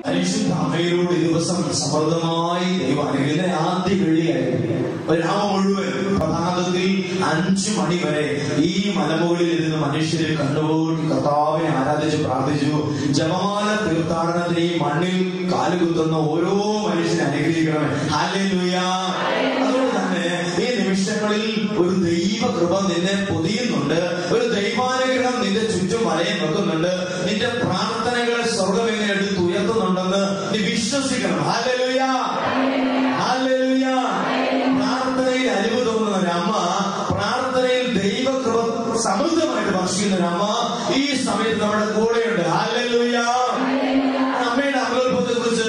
പരിശുദ്ധ അമ്മയിലൂടെ ഈ ദിവസം സമൃദ്ധമായി ദൈവം അനുഗ്രഹിക്കുന്ന ആദ്യ വെള്ളിയായി രാമ മുഴുവൻ പ്രഭാതത്തിൽ അഞ്ചു മണി വരെ ഈ മലമുകളിൽ ഇരുന്ന് മനുഷ്യരെ കണ്ടുപോയി കർത്താവിനെ ആരാധിച്ച് പ്രാർത്ഥിച്ചു ജപമാല തീർത്ഥാടനത്തിന് ഈ മണ്ണിൽ കാലുകുത്തുന്ന ഓരോ മനുഷ്യനെ അനുഗ്രഹിക്കണമേ ഹാലേലൂയ അതുകൊണ്ട് തന്നെ ഈ നിമിഷങ്ങളിൽ ഒരു ദൈവ കൃപ നിന്നെ പൊതിയുന്നുണ്ട് ഒരു ദൈവാനുഗ്രഹം നിന്റെ ചുറ്റും വലയം വെക്കുന്നുണ്ട് നിന്റെ പ്രാർത്ഥനകളെ സ്വർഗം എങ്ങനെ എടുത്ത് ഉയർത്തുന്നുണ്ടെന്ന് നീ വിശ്വസിക്കണം ഹാലലുയ ഹാലലുയ പ്രാർത്ഥനയിൽ അലിവ് തോന്നുന്ന ഒരു അമ്മ പ്രാർത്ഥനയിൽ ദൈവകൃപ സമൃദ്ധമായിട്ട് വർഷിക്കുന്ന ഒരു അമ്മ ഈ സമയത്ത് നമ്മുടെ കൂടെയുണ്ട് ഹാലലുയ അമ്മയുടെ അമലോത്ഭവത്തെ കുറിച്ച്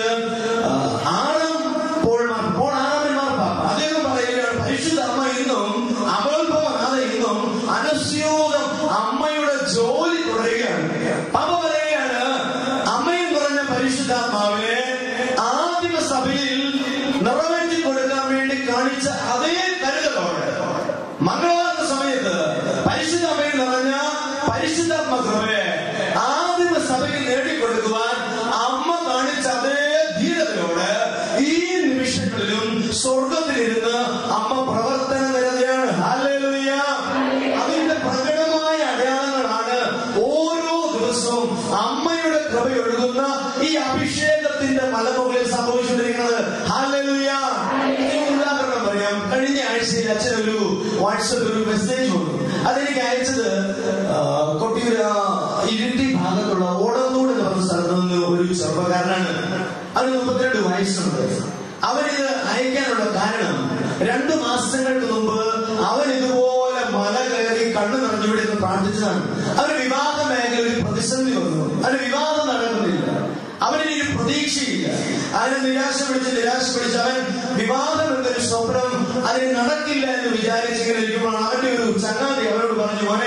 ആറാം പോൾമാർ പോൾ ആറാമന്മാർ പാപ്പ അദ്ദേഹം പറയുകയാണ് പരിശുദ്ധ അമ്മ ഇന്നും അമലോത്ഭവനാഥ ഇന്നും അനസ്യൂതം അമ്മയുടെ ജോലി തുടരുകയാണ് പാപ്പ പറയുകയാണ് അമ്മയും കുറഞ്ഞ പരിശുദ്ധാത്മാവിനെ ആദിമ സഭയിൽ നിറവേറ്റി കൊടുക്കാൻ വേണ്ടി കാണിച്ച അതേ കരുതലോടെ മംഗളവാർത്ത സമയത്ത് പരിശുദ്ധ അമ്മയിൽ നിറഞ്ഞ പരിശുദ്ധാത്മ കൃപയെ ആദിമ സഭയിൽ നേടിക്കൊടുക്കുവാൻ അമ്മ കാണിച്ച അതേ ധീരതയോടെ ഈ നിമിഷങ്ങളിലും സ്വർഗത്തിലിരുന്ന് അമ്മ പ്രവർത്തന നിരതയാണ് ഹാലേലൂയ അതിന്റെ പ്രകടമായ അടയാളങ്ങളാണ് ഓരോ ദിവസവും അമ്മയുടെ കൃപയൊഴുകുന്ന ഈ അഭിഷേകത്തിന്റെ മലമുകളിൽ സംഭവിച്ചുകൊണ്ടിരിക്കുന്നത് ഹാലേലൂയ ഒരു ഉദാഹരണം പറയാം കഴിഞ്ഞ ആഴ്ചയിൽ അച്ഛൻ ഒരു വാട്സപ്പിൽ ഒരു മെസ്സേജ് വന്നു അതെനിക്ക് അയച്ചത് ആ, കൊട്ടിയൂർ ആ, ഇരിട്ടി ഭാഗത്തുള്ള ഓടന്തൂട് എന്ന് പറഞ്ഞ സ്ഥലത്ത് നിന്ന് ഒരു ചെറുപ്പക്കാരനാണ് അവന് മുപ്പത്തിരണ്ട് വയസ്സുണ്ട് അവനിത് അയക്കാനുള്ള കാരണം രണ്ടു മാസങ്ങൾക്ക് മുമ്പ് അവൻ ഇതുപോലെ മല കയറി കണ്ണു നിറഞ്ഞു ഇവിടെ നിന്ന് പ്രാർത്ഥിച്ചതാണ് അവന് വിവാഹ മേഖലയിൽ ഒരു പ്രതിസന്ധി വന്നു അവന് വിവാഹം നടക്കുന്നില്ല അവനിനി ഒരു പ്രതീക്ഷയില്ല അതിന് നിരാശ പിടിച്ച് നിരാശ പിടിച്ച് അവൻ വിവാഹം എന്നൊരു സ്വപ്നം അതിന് നടക്കില്ല എന്ന് വിചാരിച്ചിങ്ങനെ ഇരിക്കുമ്പോഴാണ് അവന്റെ ഒരു ചങ്ങാതി അവനോട് പറഞ്ഞു മോനെ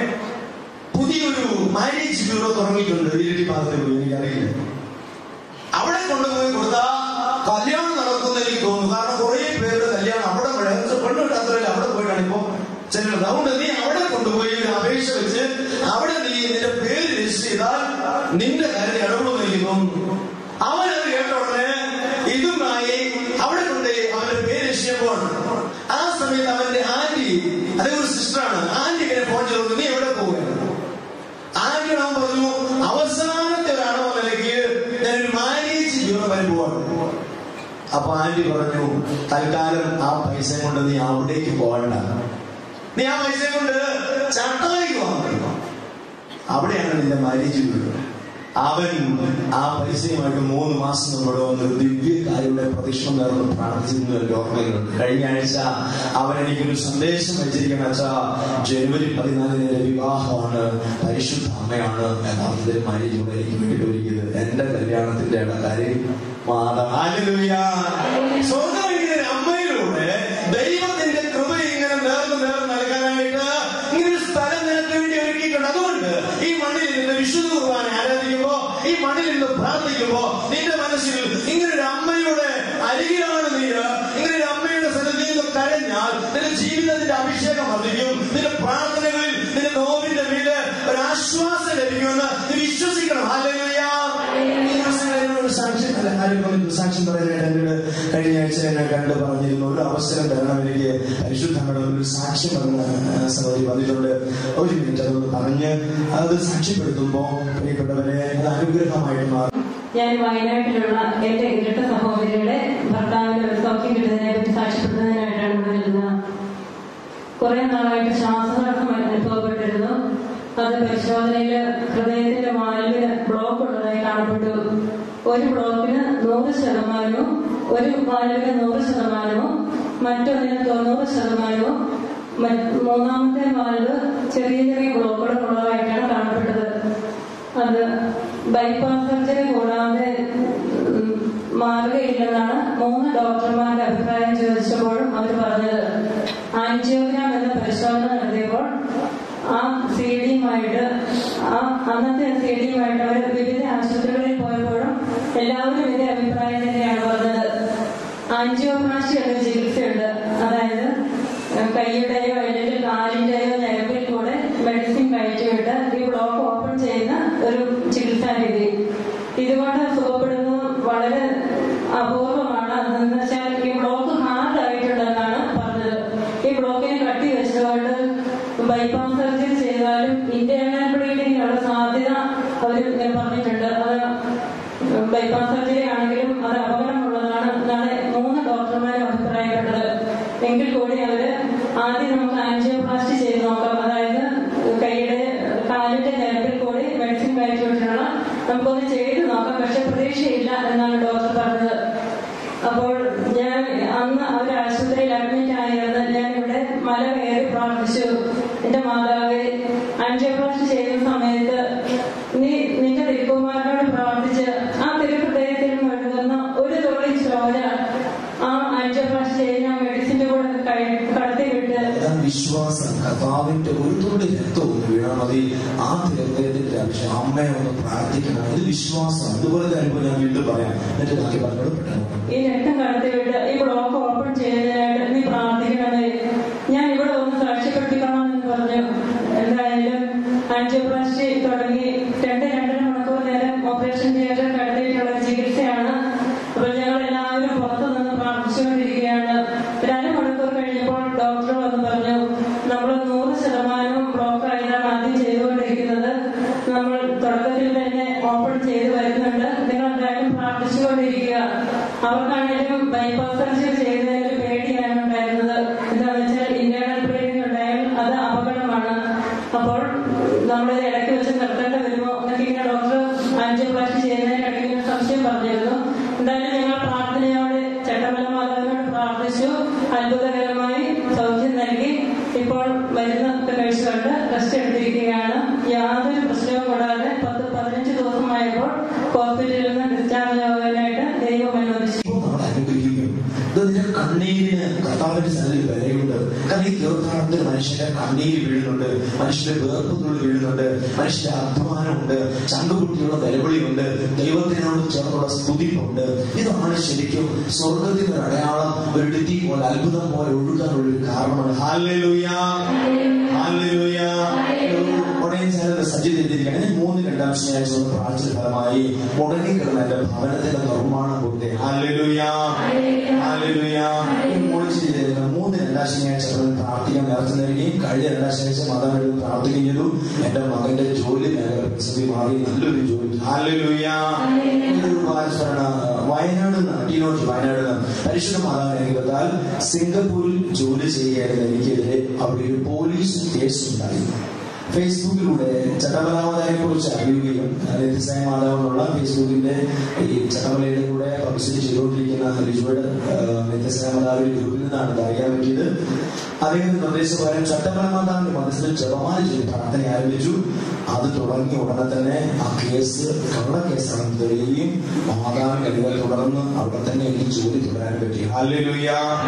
പുതിയൊരു മാരേജ് ബ്യൂറോ തുടങ്ങിയിട്ടുണ്ട് ഇരട്ടി ഭാഗത്ത് പോയി എനിക്കറിയില്ല അവിടെ കൊണ്ടുപോയി കൊടുത്താ കല്യാണം നടക്കുന്ന എനിക്ക് തോന്നുന്നു കാരണം കുറെ പേരുടെ കല്യാണം അവിടെ പെണ്ണ് കിട്ടാത്തവരല്ല അവിടെ പോയിട്ടാണ് ഇപ്പൊ ചെല്ലുന്നത് അതുകൊണ്ട് നീ അവിടെ കൊണ്ടുപോയി ഒരു അപേക്ഷ വെച്ച് അവിടെ നീ നിന്റെ പേര് രജിസ്റ്റർ ചെയ്താൽ നിന്റെ കാര്യം ഇടപെടുമെന്ന് എനിക്ക് തോന്നുന്നു അവൻ അത് കേട്ട ഉടനെ ഇതുമായി അവിടെ കൊണ്ടുപോയി അവന്റെ പേര് രജിസ്റ്റർ ചെയ്യുമ്പോൾ ആ സമയത്ത് അവന്റെ ആന്റി അതേ ഒരു സിസ്റ്ററാണ് ആന്റി ഇങ്ങനെ ഫോൺ ചെയ്തു നീ എവിടെ പോവുകയാണ് ആന്റി അവൻ പറഞ്ഞു അവസാനത്തെ ഒരാണോ നിലയ്ക്ക് ഞാനൊരു മാരേജ് ബ്യൂറോ വരെ പോവാണ് അപ്പൊ ആന്റി പറഞ്ഞു തൽക്കാലം ആ പൈസ കൊണ്ട് നീ അവിടേക്ക് പോകണ്ട നീ ആ പൈസ കൊണ്ട് ചട്ടയിലേക്ക് പോകാൻ അവിടെയാണ് നിന്റെ മാരേജ് ബ്യൂറോ അവൻ ആ പൈസയുമായിട്ട് മൂന്ന് മാസം നമ്മുടെ വന്ന് ഒരു ദിവ്യ കാര്യയുടെ പ്രതീക്ഷ നേർന്ന് പ്രാർത്ഥിച്ചിരുന്നു എന്റെ ഓർമ്മയിലുണ്ട് കഴിഞ്ഞ ആഴ്ച അവൻ എനിക്കൊരു സന്ദേശം വെച്ചിരിക്കുന്ന വെച്ചാ ജനുവരി പതിനാലിന് എന്റെ വിവാഹമാണ് പരിശുദ്ധ അമ്മയാണ് യഥാർത്ഥത്തിൽ മാരേജിലൂടെ എനിക്ക് വേണ്ടിയിട്ട് ഒരുക്കിയത് എന്റെ കല്യാണത്തിന്റെ ഇടക്കാര്യം സ്വർഗം ഇങ്ങനെ അമ്മയിലൂടെ ദൈവത്തിന്റെ കൃപ ഇങ്ങനെ നേർന്ന് നേർന്ന് നൽകാനായിട്ട് ഇങ്ങനെ ഒരു സ്ഥലം നിനക്ക് വേണ്ടി ഒരുക്കിയിട്ടുണ്ട് അതുകൊണ്ട് ഈ മണ്ണിൽ നിന്ന് വിശുദ്ധ കുർബാന ആരാധിക്കുമ്പോ ഈ മണ്ണിൽ നിന്ന് പ്രാർത്ഥിക്കുമ്പോ നിന്റെ മനസ്സിൽ ഇങ്ങനെ ഒരു അമ്മയുടെ അരികിലാണ് നീ ഇങ്ങനെ ഒരു അമ്മയുടെ സന്നിധിയിൽ നിന്ന് കരഞ്ഞാൽ നിന്റെ ജീവിതത്തിന്റെ അഭിഷേകം വർദ്ധിക്കും നിന്റെ പ്രാർത്ഥനകളിൽ നിന്റെ നോവിന്റെ മീത് ഒരു ആശ്വാസം ലഭിക്കുമെന്ന് നീ വിശ്വസിക്കണം ഹല്ലേലൂയ. ഈ ദിവസങ്ങളിൽ ഒരു സാക്ഷ്യം അല്ല ആരെങ്കിലും ഒരു സാക്ഷ്യം പറയാനായിട്ട് എന്നോട് കഴിഞ്ഞ ആഴ്ച എന്നെ കണ്ട് പറഞ്ഞിരുന്നു ഒരു അവസരം തരണം എനിക്ക് പരിശുദ്ധങ്ങളുടെ ഒരു സാക്ഷ്യം പറഞ്ഞ സഹോദരി പറഞ്ഞിട്ടുണ്ട് ഒരു മിനിറ്റ് അതൊന്ന് പറഞ്ഞ് അത് സാക്ഷ്യപ്പെടുത്തുമ്പോ പ്രിയപ്പെട്ടവരെ അത് അനുഗ്രഹമായിട്ട് മാറും ഞാൻ വയനാട്ടിലുള്ള എന്റെ ഇരട്ട സഹോദരിയുടെ ഭർത്താവിന് ഒരു സൗഖ്യം കിട്ടുന്നതിനെ പറ്റി സാക്ഷ്യപ്പെടുത്തുന്നതിനായിട്ടാണ് ഇവിടെ വരുന്നത് കുറെ നാളായിട്ട് ശ്വാസതടസ്സം അനുഭവപ്പെട്ടിരുന്നു അത് പരിശോധനയിൽ ഹൃദയത്തിന്റെ വാൽവിന് ബ്ലോക്ക് ഉള്ളതായി കാണപ്പെട്ടു ഒരു ബ്ലോക്കിന് നൂറ് ശതമാനവും ഒരു വാൽവിന് നൂറ് ശതമാനവും മറ്റൊന്നിന് തൊണ്ണൂറ് ശതമാനവും മറ്റ് മൂന്നാമത്തെ വാൽവ് ചെറിയ ചെറിയ ബ്ലോക്കുകൾ ഉള്ളതായിട്ടാണ് കാണപ്പെട്ടത് അത് ബൈപ്പാസ് സർജറി കൂടാതെ ഉം, മാറുകയില്ലെന്നാണ് മൂന്ന് ഡോക്ടർമാരുടെ അഭിപ്രായം ചോദിച്ചപ്പോഴും അവർ പറഞ്ഞത് ആൻജിയോഗ്രാം എന്ന പരിശോധന നടത്തിയപ്പോൾ ആ സി ഡിയുമായിട്ട് ആ അന്നത്തെ സി ഡിയുമായിട്ട് അവർ വിവിധ ആശുപത്രികളിൽ പോയപ്പോഴും എല്ലാവരും ഇതേ അഭിപ്രായം തന്നെയാണ് പറഞ്ഞത് ആൻജിയോപ്ലാസ്റ്റി എന്ന ചികിത്സയുണ്ട് അതായത് ഏഹ്, കൈയുടെയോ അല്ലെങ്കിൽ കാലിന്റെയോ ഞരമ്പിൽ കൂടെ മെഡിസിൻ കയറ്റിവിട്ട് ഈ ബ്ലോക്ക് ഓപ്പൺ ചെയ്യുന്ന ഒരു ചികിത്സാ രീതി ഇതുകൊണ്ട് സുഖപ്പെടുന്നു വളരെ അപൂർവമാണ് എന്ന് വെച്ചാൽ ഈ ബ്ലോക്ക് ഹാർഡ് ആയിട്ടുണ്ടെന്നാണ് പറഞ്ഞത് ഈ ബ്ലോക്കിനെ കട്ടി വെച്ചതുകൊണ്ട് ബൈപ്പാസ് സർജറി ചെയ്താലും ഇന്റേണൽ ബ്ലീഡിങ്ങിനുള്ള സാധ്യത അവർ ഇങ്ങനെ പറഞ്ഞിട്ടുണ്ട് അത് ബൈപ്പാസ് സർജറി ആണെങ്കിലും അത് അപകടമുള്ളതാണ് എന്നാണ് മൂന്ന് ഡോക്ടർമാരും അഭിപ്രായപ്പെട്ടത് എങ്കിൽ കൂടി അവര് ആദ്യം നമുക്ക് ആൻജിയോപ്ലാസ്റ്റി ചെയ്ത് നോക്കാം അതായത് കൈയുടെ കാലിന്റെ ഞരമ്പിൽ കൂടി മെഡിസിൻ കയറ്റി വിട്ടിട്ടുള്ള നമുക്കൊന്ന് ചെയ്ത് നോക്കാം പക്ഷെ പ്രതീക്ഷയില്ല എന്നാണ് ഡോക്ടർ പറഞ്ഞത് അപ്പോൾ ഞാൻ അന്ന് അവർ ആശുപത്രിയിൽ അഡ്മിറ്റ് ആയിരുന്നു ഞാൻ ഇവിടെ മല കയറി പ്രാർത്ഥിച്ചു എന്റെ മാതാവേ ആൻജിയോപ്ലാസ്റ്റി ചെയ്യുന്ന സമയത്ത് നീ നിന്റെ തിരുക്കുമാരനോട് പ്രാർത്ഥിച്ച് ആ തിരുഹൃദയത്തിൽ നിന്ന് ഒഴുകുന്ന ഒരു തുള്ളി ചോര ആ ആൻജിയോപ്ലാസ്റ്റി ചെയ്യുന്ന മെഡിസിന്റെ കൂടെ കഴി- കടത്തി വിട്ട് അതാണ് വിശ്വാസം കർത്താവിന്റെ ഒരു തുള്ളി രക്തവും വീണാൽ മതി ആ തിരഞ്ഞെടുപ്പിന്റെ അഭിഷേകം അമ്മയെ ഒന്ന് പ്രാർത്ഥിക്കണം ഇത് വിശ്വാസം അതുപോലെ തന്നെ ഞാൻ വീണ്ടും പറയാം എന്നിട്ട് ബാക്കി പറഞ്ഞോട് പെട്ടെന്ന് ഈ രക്തം കടത്തിവിട്ട് ഈ ബ്ലോക്ക് ഓപ്പൺ ചെയ്യുന്നതിനായിട്ട് നീ പ്രാർത്ഥിക്കണമേ ഞാൻ ഇവിടെ ഒന്ന് സാക്ഷ്യപ്പെടുത്തിക്കണമെന്ന് പറഞ്ഞു എന്തായാലും ആൻജിയോപ്ലാസ്റ്റി തുടങ്ങി രണ്ട് രണ്ടര മണിക്കൂർ നേരം ഓപ്പറേഷൻ തിയേറ്റർ കടത്തിയിട്ടുള്ള ചികിത്സയാണ് അപ്പോൾ ഞങ്ങൾ എല്ലാവരും പുറത്തു നിന്ന് പ്രാർത്ഥിച്ചുകൊണ്ടിരിക്കുകയാണ് ഒരു അരമണിക്കൂർ കഴിഞ്ഞപ്പോൾ ഡോക്ടർ വന്ന് പറഞ്ഞു നമ്മൾ നൂറ് ശതമാനവും ബ്ലോക്ക് ആയതാണ് ആദ്യം ചെയ്തുകൊണ്ടിരിക്കുന്നത് നമ്മൾ തുടക്കത്തിൽ തന്നെ ഓപ്പൺ ചെയ്ത് വരുന്നുണ്ട് നിങ്ങൾ എന്തായാലും പ്രാർത്ഥിച്ചുകൊണ്ടിരിക്കുക അവർക്കാണെങ്കിലും ബൈപ്പാസ് സർജറി ചെയ്യുന്നതിന് ഒരു പേടിയാണ് ഉണ്ടായിരുന്നത് എന്താണെന്ന് വെച്ചാൽ ഇന്റേണൽ ബ്ലീഡിംഗ് ഉണ്ടായാൽ അത് അപകടമാണ് അപ്പോൾ നമ്മൾ ഇടയ്ക്ക് വെച്ച് നിർത്തേണ്ടി വരുമോ എന്നൊക്കെ ഇങ്ങനെ ഡോക്ടർ ആൻജിയോപ്ലാസ്റ്റി ചെയ്യുന്നതിനിടയ്ക്ക് ഇങ്ങനെ സംശയം പറഞ്ഞിരുന്നു എന്തായാലും ഞങ്ങൾ പ്രാർത്ഥനയോടെ ചട്ടമല മാതാവിനോട് പ്രാർത്ഥിച്ചു അത്ഭുതകരമായി സൗഖ്യം നൽകി ഇപ്പോൾ മരുന്നൊക്കെ കഴിച്ചുകൊണ്ട് റെസ്റ്റ് എടുത്തിരിക്കുകയാണ് യാതൊരു പ്രശ്നവും കൂടാതെ പത്ത് പതിനഞ്ച് ദിവസമായപ്പോൾ ഹോസ്പിറ്റലിൽ നിന്ന് ഡിസ്ചാർജ് ആകാനായിട്ട് ദൈവം അനുവദിച്ചു ഇപ്പോൾ നമ്മൾ അനുഗ്രഹിക്കും ഇത് നിന്റെ കണ്ണീരിന് കർത്താവിന്റെ സന്നിധി വിലയുണ്ട് കാരണം ഈ തീർത്ഥാടനത്തിൽ മനുഷ്യന്റെ കണ്ണീര് വീഴുന്നുണ്ട് മനുഷ്യന്റെ വേർപ്പുകൾ വീഴുന്നുണ്ട് മനുഷ്യന്റെ അധ്വാനമുണ്ട് ചങ്കുകുട്ടിയുള്ള നിലവിളിയുണ്ട് ദൈവത്തിനോട് ചേർന്നുള്ള സ്തുതിപ്പുണ്ട് ഇതാണ് ശരിക്കും സ്വർഗത്തിന്റെ ഒരു അടയാളം ഒരു ഇടുത്തി പോലെ അത്ഭുതം പോലെ ഒഴുകാനുള്ള ഒരു കാരണമാണ് ഹാലൂയ ഹാലൂയ ഉടനെ ചേർന്ന് സജ്ജീകരിച്ചിരിക്കുകയാണ് ഞാൻ മൂന്ന് രണ്ടാം ശനിയാഴ്ച ഒന്ന് പ്രാർത്ഥന ഫലമായി ഉടനെ കിടന്ന എന്റെ ഭവനത്തിന്റെ നിർമ്മാണം കൊണ്ട് ഹാലൂയ ഹാലൂയ ചെയ്തിരുന്ന മൂന്ന് രണ്ടാം ശനിയാഴ്ച അവിടെ പ്രാർത്ഥിക്കാൻ നേരത്തെ നൽകുകയും കഴിഞ്ഞ രണ്ടാം ശനിയാഴ്ച മാതാവിനോട് പ്രാർത്ഥിക്കുകയും ചെയ്തു എന്റെ മകന്റെ ജോലി മേഖല പ്രതിസന്ധി മാറി നല്ലൊരു ജോലി ഹാലൂയ ഇതൊരു ബാലസ്മരണ വയനാട് ടീനോജ് വയനാട് പരിശുദ്ധ മാതാവിനെ കേട്ടാൽ സിംഗപ്പൂരിൽ ജോലി ചെയ്യുകയായിരുന്നു എനിക്കെതിരെ അവിടെ ഒരു പോലീസ് കേസ് ഉണ്ടായി ഫേസ്ബുക്കിലൂടെ ചട്ടമലാമതയെ കുറിച്ച് അറിയുകയും നിത്യസായ മാതാവ് എന്നുള്ള ഫേസ്ബുക്കിന്റെ ഈ ചട്ടമലയുടെ കൂടെ പബ്ലിസിറ്റി ചെയ്തുകൊണ്ടിരിക്കുന്ന ലിജുവയുടെ നിത്യസായ മാതാവിന്റെ ഗ്രൂപ്പിൽ നിന്നാണ് ഇത് അറിയാൻ പറ്റിയത് അദ്ദേഹത്തിന്റെ നിർദ്ദേശപ്രകാരം ചട്ടമല മാതാവിന്റെ മധ്യസ്ഥത്തിൽ ജപമാല ചെയ്ത് പ്രാർത്ഥന ആരംഭിച്ചു അത് തുടങ്ങി ഉടനെ തന്നെ ആ കേസ് കള്ള കേസാണെന്ന് തെളിയുകയും മാതാവിന്റെ അടികൾ തുടർന്ന് അവിടെ തന്നെ എനിക്ക് ജോലി തുടരാൻ പറ്റി ഹല്ലേലൂയ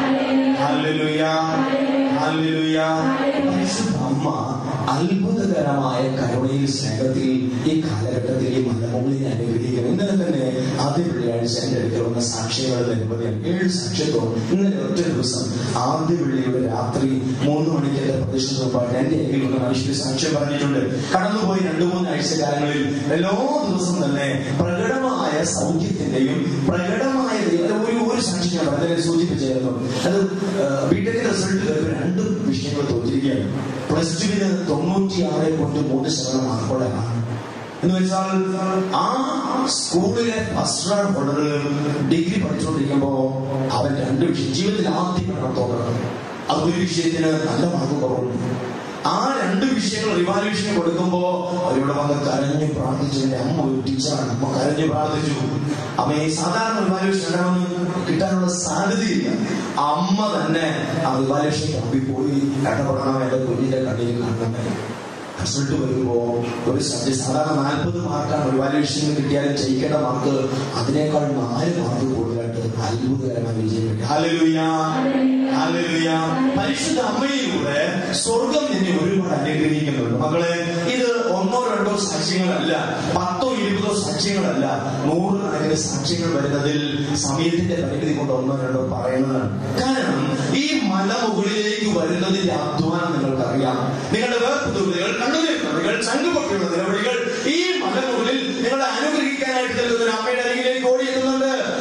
ഹല്ലേലൂയ ഹല്ലേലൂയ പരിശുദ്ധ അമ്മ അത്ഭുതകരമായ കരുണയിൽ സ്നേഹത്തിൽ ഈ കാലഘട്ടത്തിൽ ഈ മലമുകളിനെ അനുഗ്രഹിക്കണം ഇന്നലെ തന്നെ ആദ്യ വെള്ളിയാഴ്ച എന്റെ അടുക്കൽ വന്ന സാക്ഷികളുടെ നിരവധിയാണ് ഏഴ് സാക്ഷ്യത്തോളം ഇന്നലെ ഒറ്റ ദിവസം ആദ്യ വെള്ളിയുടെ രാത്രി മൂന്ന് മണിക്ക് എന്റെ പ്രദേശത്ത് മുമ്പായിട്ട് എന്റെ കയ്യിൽ വന്ന മനുഷ്യർ സാക്ഷ്യം പറഞ്ഞിട്ടുണ്ട് കടന്നുപോയി രണ്ടു മൂന്ന് ആഴ്ച കാലങ്ങളിൽ എല്ലാ ദിവസവും തന്നെ പ്രകടമായ സൗഖ്യത്തിന്റെയും പ്രകടമായ ദൈവ- ഒരു ഒരു സാക്ഷി ഞാൻ വളരെ സൂചിപ്പിച്ചായിരുന്നു അത് ബിടെക് റിസൾട്ട് കഴിഞ്ഞ രണ്ട് വിഷയങ്ങൾ തോറ്റിരിക്കുകയാണ് പ്ലസ് ടുവിന് തൊണ്ണൂറ്റിയാറ് പോയിന്റ് മൂന്ന് ശതമാനം മാർക്കോടെയാണ് എന്ന് വെച്ചാൽ ആ സ്കൂളിലെ ഫസ്റ്റ് റാങ്ക് ഹോൾഡറുകൾ ഡിഗ്രി പഠിച്ചുകൊണ്ടിരിക്കുമ്പോ അവൻ രണ്ട് വിഷയം ജീവിതത്തിൽ ആദ്യം പഠനം തോന്നണം അത് ഒരു വിഷയത്തിന് നല്ല മാർക്ക് കുറവുണ്ട് ആ രണ്ട് വിഷയങ്ങൾ റിവാലുവേഷൻ കൊടുക്കുമ്പോ അവരോട് വന്ന് കരഞ്ഞു പ്രാർത്ഥിച്ചു എന്റെ അമ്മ ഒരു ടീച്ചറാണ് അമ്മ കരഞ്ഞു പ്രാർത്ഥിച്ചു അമ്മ ഈ സാധാരണ റിവാലുവേഷൻ ഉണ്ടാവുന്ന കിട്ടാനുള്ള സാധ്യതയില്ല അമ്മ തന്നെ ആ റിവാലുവേഷൻ ക്യാമ്പിൽ പോയി ഇടപെടണം എന്റെ കുഞ്ഞിന്റെ കണ്ണിൽ കാണണം റിസൾട്ട് വരുമ്പോ ഒരു സബ്ജക്ട് സാധാരണ നാൽപ്പത് മാർക്കാണ് റിവാലുവേഷനിൽ കിട്ടിയാലും ജയിക്കേണ്ട മാർക്ക് അതിനേക്കാൾ നാല് മാർക്ക് കൂടുതലായിട്ട് അത്ഭുതകരമായി വിജയം കിട്ടി ഹല്ലേലൂയ ഹല്ലേലൂയ പരിശുദ്ധ അമ്മയിലൂടെ സ്വർഗം നിന്നെ ഒരുപാട് അനുഗ്രഹിക്കുന്നുണ്ട് മക്കളെ ഇത് ഒന്നോ രണ്ടോ സാക്ഷ്യങ്ങളല്ല പത്തോ ഇരുപതോ സാക്ഷ്യങ്ങളല്ല നൂറുകണക്കിന് സാക്ഷ്യങ്ങൾ വരുന്നതിൽ സമയത്തിന്റെ പരിമിതി കൊണ്ട് ഒന്നോ രണ്ടോ പറയുന്നതാണ് കാരണം ഈ മലമുകളിലേക്ക് വരുന്നതിന്റെ അധ്വാനം നിങ്ങൾക്കറിയാം നിങ്ങളുടെ വേർപ്പുതുള്ളികൾ കണ്ണുനീർപ്പുകൾ ചങ്കുപൊട്ടിയുള്ള നിലവിളികൾ ഈ മലമുകളിൽ നിങ്ങളെ അനുഗ്രഹിക്കാനായിട്ട് നിൽക്കുന്ന ഒരു അമ്മയുടെ അരികിലേക്ക് ഓടിയെത്തുന്നുണ്ട്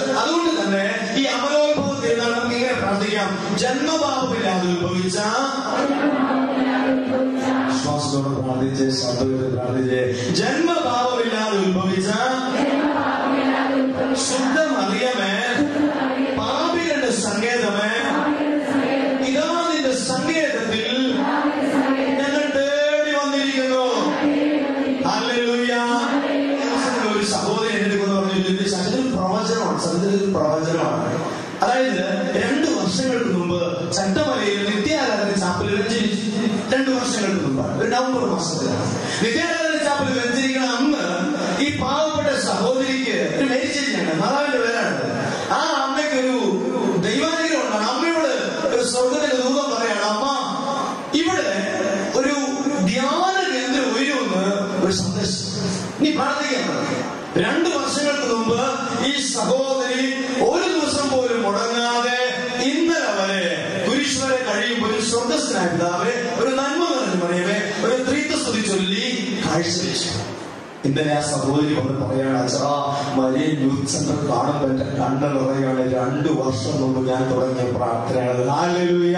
ജന്മപാപമില്ലാതെ ഉത്ഭവിച്ച വിശ്വാസത്തോടെ പ്രാർത്ഥിച്ച് സന്തോഷത്തോടെ പ്രാർത്ഥിച്ച് ജന്മപാപമില്ലാതെ ഉത്ഭവിച്ച ശുദ്ധമറിയമേ പാപികളുടെ സങ്കേതമേ ഇതാ നിന്റെ സങ്കേതത്തിൽ ഞങ്ങൾ തേടി വന്നിരിക്കുന്നു ഹല്ലേലൂയ. ഒരു സഹോദരൻ എന്റെ അടുത്ത് വന്ന് പറഞ്ഞു "ഇത് സത്യത്തിൽ പ്രവചനമാണ് സത്യത്തിൽ ഒരു പ്രവചനമാണ് അതായത് രണ്ടു വർഷങ്ങൾക്ക് മുമ്പ് ചട്ടമലയിൽ നിത്യാരാധന ചാപ്പൽ വെഞ്ചരിച്ചു രണ്ടു വർഷങ്ങൾക്ക് മുമ്പാണ് ഒരു നവംബർ മാസത്തിലാണ് നിത്യാരാധന ചാപ്പൽ വെഞ്ചരിക്കുന്ന അന്ന് ഈ പാവപ്പെട്ട സഹോദരിക്ക് ഒരു മേരിച്ചേരിയാണ് മാതാവിന്റെ പേരാണ് ആ അമ്മയ്ക്ക് ഒരു ദൈവാനുഗ്രഹം ഉണ്ടാണ് അമ്മയോട് ഒരു സ്വർഗത്തിന്റെ ദൂതം പറയാണ് അമ്മ ഇവിടെ ഒരു ധ്യാന കേന്ദ്രം ഉയരുമെന്ന് ഒരു സന്ദേശം നീ പ്രാർത്ഥിക്കാൻ രണ്ടു വർഷങ്ങൾക്ക് മുമ്പ് ഈ സഹോദരി ഒരു ദിവസം പോലും മുടങ്ങാതെ ഇന്നലെ വരെ കുരിശ് വരെ കഴിയുമ്പോൾ ഒരു സ്വർഗസ്ഥനായ പിതാവെ ഒരു നന്മ നിറഞ്ഞ മണിയവെ ഒരു ത്രീത്വസ്തുതി ചൊല്ലി കാഴ്ചവെച്ചു ഇന്നലെ ആ സഹോദരി വന്ന് പറയാണ് അച്ഛാ മരിയ യൂത്ത് സെന്റർ കാണുമ്പോൾ എന്റെ കണ്ണ് നിറയാണ് രണ്ടു വർഷം മുമ്പ് ഞാൻ തുടങ്ങിയ പ്രാർത്ഥനയാണ് ഹാലലുയ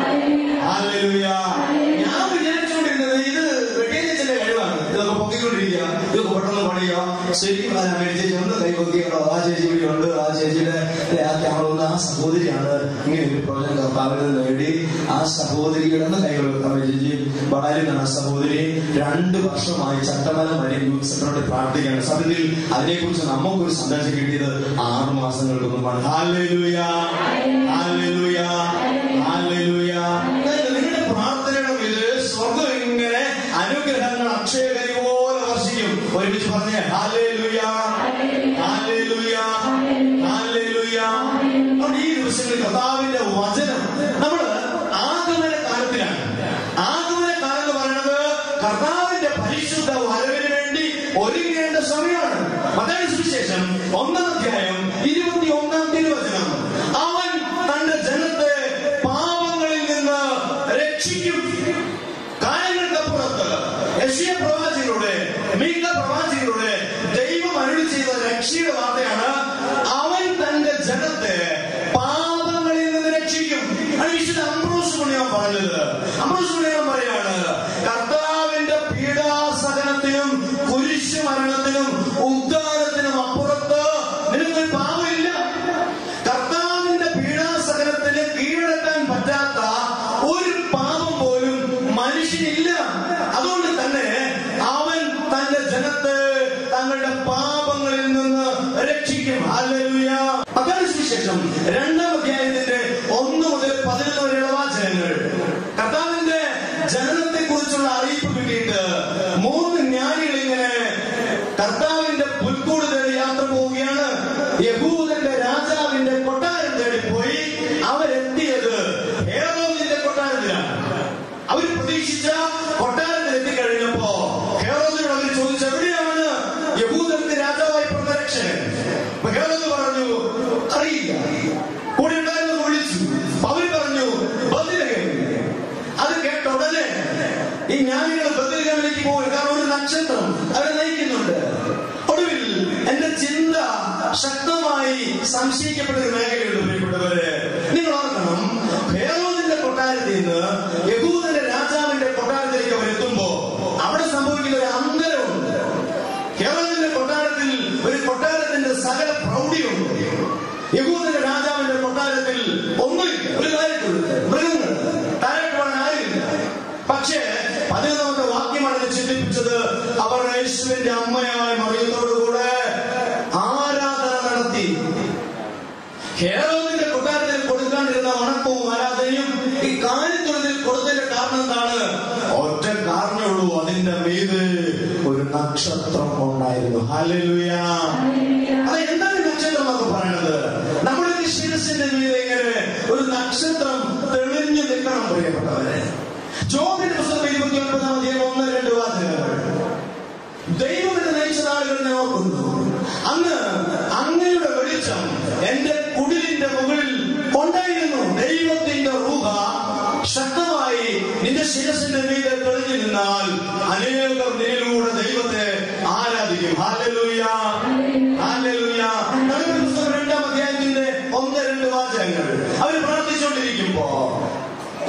ഹാലലുയ ഞാൻ വിചാരിച്ചുകൊണ്ടിരുന്നത് ഇത് വെട്ടേജിന്റെ കഴിവാണ് ഇതൊക്കെ പൊക്കിക്കൊണ്ടിരിക്കുക ഇതൊക്കെ പെട്ടെന്ന് പണിയുക ശരിക്കും ആ ചേച്ചി ഒന്ന് കൈപൊക്കിയുണ്ടോ ആ ചേച്ചി ഇവിടെ ഉണ്ട് ആ ചേച്ചിയുടെ ആ ക്യാമറ ഒന്ന് ആ സഹോദരിയാണ് ഇങ്ങനെ ഒരു പ്രൊജക്ട് കർത്താവിൽ നേടി ആ സഹോദരിയുടെ ഒന്ന് കൈകൾ വെക്കാൻ ചേച്ചി വളരുന്ന ആ സഹോദരി രണ്ട് വർഷമായി ചട്ടമല വരെ യൂത്ത് സെന്ററിനോട് പ്രാർത്ഥിക്കുകയാണ് സത്യത്തിൽ അതിനെക്കുറിച്ച് നമുക്കൊരു സന്ദേശം കിട്ടിയത് ആറു മാസങ്ങൾക്ക് മുമ്പാണ് ഹാലലുയ ഹാലലുയ ഹാലലുയ നിങ്ങളുടെ പ്രാർത്ഥനയുടെ ഇത് സ്വർഗം ഇങ്ങനെ അനുഗ്രഹങ്ങൾ അക്ഷയകരി പോലെ വർഷിക്കും ഒരുമിച്ച് പറഞ്ഞേ ഹാലേലുയ ഹാലേലുയ ഹാലേലുയ അതുകൊണ്ട് ഈ ദിവസങ്ങളിൽ കർത്താവിന്റെ വചനം നമ്മൾ ആഗമന കാലത്തിലാണ് ആഗമന കാലം എന്ന് പറയുന്നത് കർത്താവിന്റെ പരിശുദ്ധ വരവിന് വേണ്ടി ഒരുങ്ങേണ്ട സമയമാണ് മതായ സുവിശേഷം ഒന്നാം അധ്യായം ഇരുപത്തി ഒന്നാം തിരുവചനം അവൻ തന്റെ ജനത്തെ പാപങ്ങളിൽ നിന്ന് രക്ഷിക്കും കാലങ്ങൾക്കപ്പുറത്ത് യശിയ പ്രവാചകരുടെ മീക പ്രവാചകരുടെ ദൈവം അരുളി ചെയ്ത രക്ഷയുടെ വാർത്തയാണ് അവൻ തന്റെ ജനത്തെ പാപങ്ങളിൽ നിന്ന് രക്ഷിക്കും അത് വിശുദ്ധ അംബ്രോസ് പുണ്യം പറഞ്ഞത് അംബ്രോസ് പുണ്യം പറയാണ് കർത്താവിന്റെ പീഡാസഹനത്തിനും കുരിശു മരണത്തിനും ഉദ്ധാരത്തിനും അപ്പുറത്ത് നിനക്കൊരു പാപമില്ല കർത്താവിന്റെ പീഡാസഹനത്തിന് കീഴടക്കാൻ പറ്റാത്ത ഒരു പാപം പോലും മനുഷ്യനില്ല അതുകൊണ്ട് തന്നെ അവൻ തന്റെ ജനത്തെ തങ്ങളുടെ പാപങ്ങളിൽ നിന്ന് രക്ഷിക്കും ഹല്ലേലൂയ അതാണ് സുവിശേഷം രണ്ടാം അധ്യായത്തിന്റെ ഒന്ന് മുതൽ പതിനൊന്ന് വരെയുള്ള വാചകങ്ങൾ കർത്താവിന്റെ ജനനത്തെ കുറിച്ചുള്ള അറിയിപ്പ് കിട്ടിയിട്ട് മൂന്ന് ജ്ഞാനികൾ ഇങ്ങനെ കർത്താവിന്റെ പുൽക്കൂട് തേടി യാത്ര പോവുകയാണ് യഹൂദന്റെ രാജാവിന്റെ കൊട്ടാരം തേടി പോയി അവരെത്തിയത് ഹേറോദിന്റെ കൊട്ടാരത്തിലാണ് അവർ പ്രതീക്ഷിച്ച കൊട്ടാരത്തിൽ എത്തിക്കഴിഞ്ഞപ്പോ ഹേറോദിനോട് അവർ ചോദിച്ചു എവിടെയാണ് യഹൂദന്റെ രാജാവായി പിറന്ന രക്ഷകൻ അപ്പൊ ഹേറോദ് പറഞ്ഞു അറിയില്ല കൂടെ ഉണ്ടായിരുന്നു വിളിച്ചു അപ്പൊ അവര് പറഞ്ഞു ബദിലഹേം അത് കേട്ട ഉടനെ ഈ ജ്ഞാനികൾ ബദിലഹേമിലേക്ക് പോകും കാരണം ഒരു നക്ഷത്രം അവരെ നയിക്കുന്നുണ്ട് ഒടുവിൽ എന്റെ ചിന്ത ശക്തമായി സംശയിക്കപ്പെട്ട ഒരു മേഖലയുണ്ട് പ്രിയപ്പെട്ടവരെ നിങ്ങൾ ഓർക്കണം ഹേറോദിന്റെ കൊട്ടാരത്തിൽ നിന്ന് യഹൂദന്റെ രാജാവിന്റെ കൊട്ടാരത്തിലേക്ക് അവർ എത്തുമ്പോ അവിടെ സംഭവിക്കുന്ന ഒരു അന്തരമുണ്ട് ഹേറോദിന്റെ കൊട്ടാരത്തിൽ ഒരു കൊട്ടാരത്തിന്റെ സകല പ്രൗഢിയുണ്ട് യഹൂദന്റെ രാജാവിന്റെ കൊട്ടാരത്തിൽ ഒന്നുമില്ല ഒരു കാര്യത്തില്ല മൃഗങ്ങൾ താഴോട്ട് പോകാൻ ആരുമില്ല പക്ഷേ പതിനൊന്നാമത്തെ വാക്യമാണ് എന്നെ ചിന്തിപ്പിച്ചത് അവർ യേശുവിന്റെ അമ്മയായ മറിയത്തോടുകൂടെ ആരാധന നടത്തി ഹേറോദിന്റെ കൊട്ടാരത്തിൽ കൊടുക്കാണ്ടിരുന്ന വണക്കവും ആരാധനയും ഈ കാര്യത്തൊഴിൽ കൊടുത്തതിന്റെ കാരണം എന്താണ് ഒറ്റ കാരണമേ ഉള്ളൂ അതിന്റെ മീത് ഒരു നക്ഷത്രം ഉണ്ടായിരുന്നു ഹല്ലേലൂയ അത് എന്താണ് നക്ഷത്രം എന്നൊക്കെ പറയണത് നമ്മുടെ ഈ ശിരസിന്റെ മീതെ ഇങ്ങനെ ഒരു നക്ഷത്രം തെളിഞ്ഞു നിൽക്കണം പ്രിയപ്പെട്ടവരെ ജോബിന്റെ പുസ്തകം ഇരുപത്തി ഒൻപതാം അധ്യായം ഒന്ന് രണ്ട് വാചകങ്ങൾ ദൈവം എന്നെ നയിച്ച നാളുകൾ ഞാൻ ഓർക്കുന്നു അന്ന് അങ്ങയുടെ വെളിച്ചം എന്റെ കുടിലിന്റെ മുകളിൽ ഉണ്ടായിരുന്നു ദൈവത്തിന്റെ റൂഹ ശക്തമായി നിന്റെ ശിരസിന്റെ മീതെ തെളിഞ്ഞു നിന്നാൽ അനേകം നിന്നിലൂടെ ദൈവത്തെ ആരാധിക്കും ഹാലലൂയ ഹാലലൂയ നമ്മുടെ പുസ്തകം രണ്ടാം അധ്യായത്തിന്റെ ഒന്ന് രണ്ട് വാചകങ്ങൾ അവർ പ്രാർത്ഥിച്ചുകൊണ്ടിരിക്കുമ്പോ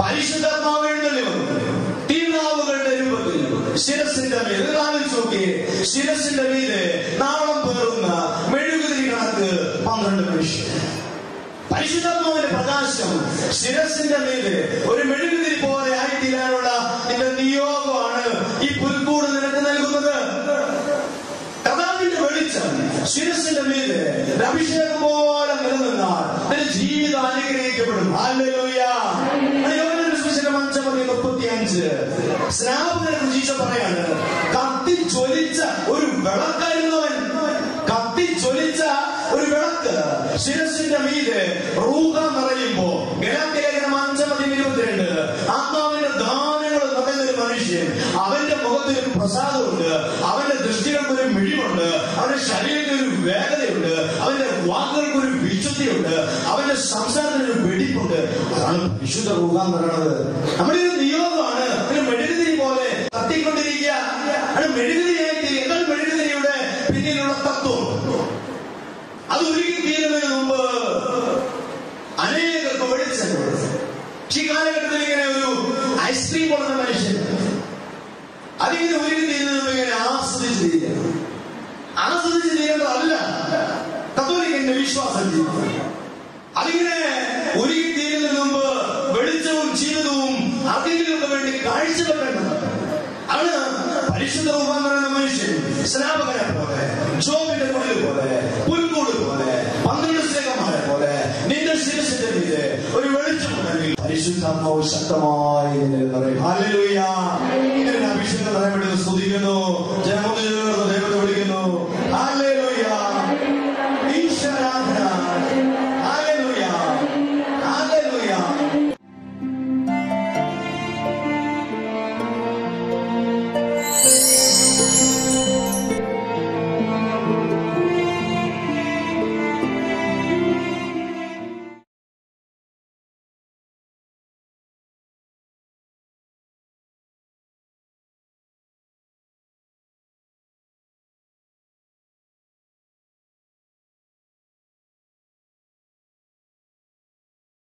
പരിശുദ്ധാത്മാവ് എഴുന്നള്ളി വന്നു തീനാവുകളുടെ രൂപത്തിൽ ശിരസിന്റെ മേൽ ആലോചിച്ച് നോക്കിയേ ശിരസിന്റെ മീതെ നാളം പേറുന്ന മെഴുകുതിരി കണക്ക് പന്ത്രണ്ട് മനുഷ്യർ പരിശുദ്ധാത്മാവിന്റെ പ്രകാശം ശിരസിന്റെ മീതെ ഒരു മെഴുകുതിരി പോലെ ആയിത്തീരാനുള്ള നിന്റെ നിയോഗമാണ് ഈ പുൽക്കൂട് നിനക്ക് നൽകുന്നത് കഥാവിന്റെ വെളിച്ചം ശിരസിന്റെ മീതെ ഒരു അഭിഷേകം പോലെ നിലനിന്നാൽ നിന്റെ ജീവിതം അനുഗ്രഹിക്കപ്പെടും ഹല്ലേലൂയ. അത് യോഹന്നാന്റെ സുവിശേഷം അഞ്ചാം അധ്യായം മുപ്പത്തിയഞ്ച് സ്നാപകനെ കുറിച്ച് ഈശോ പറയാണ് കത്തി ജ്വലിച്ച ഒരു വിളക്കായിരുന്നവൻ കത്തി ജ്വലിച്ച ഒരു വിളക്ക് ശിരസിന്റെ മീതെ റൂഹ നിറയുമ്പോ ഗലാത്തിലേഖനം അഞ്ചാം അധ്യായം ഇരുപത്തിരണ്ട് ആത്മാവിന്റെ ദാനങ്ങൾ നിറയുന്ന ഒരു മനുഷ്യൻ അവന്റെ മുഖത്ത് ഒരു പ്രസാദമുണ്ട് അവന്റെ ദൃഷ്ടികൾക്ക് ഒരു മിഴിവുണ്ട് അവന്റെ ശരീരത്തിൽ ഒരു വേഗതയുണ്ട് അവന്റെ വാക്കുകൾക്ക് ഒരു വിശുദ്ധിയുണ്ട് അവന്റെ സംസാരത്തിന് ഒരു വെടിപ്പുണ്ട് അതാണ് വിശുദ്ധ റൂഹ എന്ന് പറയുന്നത് നമ്മുടെ ഒരു നിയോഗമാണ് ഒരു മെഴുകുതിരി പോലെ കത്തിക്കൊണ്ടിരിക്കുക അത് മെഴുകുതിരിയായിട്ട് എന്നാൽ മെഴുകുതിരിയുടെ പിന്നിലുള്ള തത്വം അത് ഒരുക്കി തീരുന്നതിന് മുമ്പ് അനേകർക്ക് വെളിച്ചം പക്ഷെ ഈ കാലഘട്ടത്തിൽ ഇങ്ങനെ ഒരു ഐസ്ക്രീം കൊടുത്ത മനുഷ്യൻ അതിങ്ങനെ ഒരുക്കി തീരുന്നത് ഇങ്ങനെ ആസ്വദിച്ച് തീരുക ആസ്വദിച്ച് തീരേണ്ടതല്ല കത്തോലിക്കന്റെ വിശ്വാസം ജീവിതം അതിങ്ങനെ ഒരുക്കി തീരുന്നതിന് മുമ്പ് വെളിച്ചവും ജീവിതവും അതിലേക്ക് വേണ്ടി കാഴ്ചവെക്കേണ്ടത് ആണ് പരിശുദ്ധ റൂപ എന്ന് പറയുന്ന മനുഷ്യൻ സ്നാപകനെ പോലെ ജോബിന്റെ കുടിൽ പോലെ പുൽക്കൂട് പോലെ പന്ത്രണ്ട് സ്നേഹമാരെ പോലെ നിന്റെ ശിരസിന്റെ മീതെ ഒരു വെളിച്ചമുണ്ടെങ്കിൽ പരിശുദ്ധാത്മാവ് ശക്തമായി നിന്നെ നിറയും ഹല്ലേലൂയ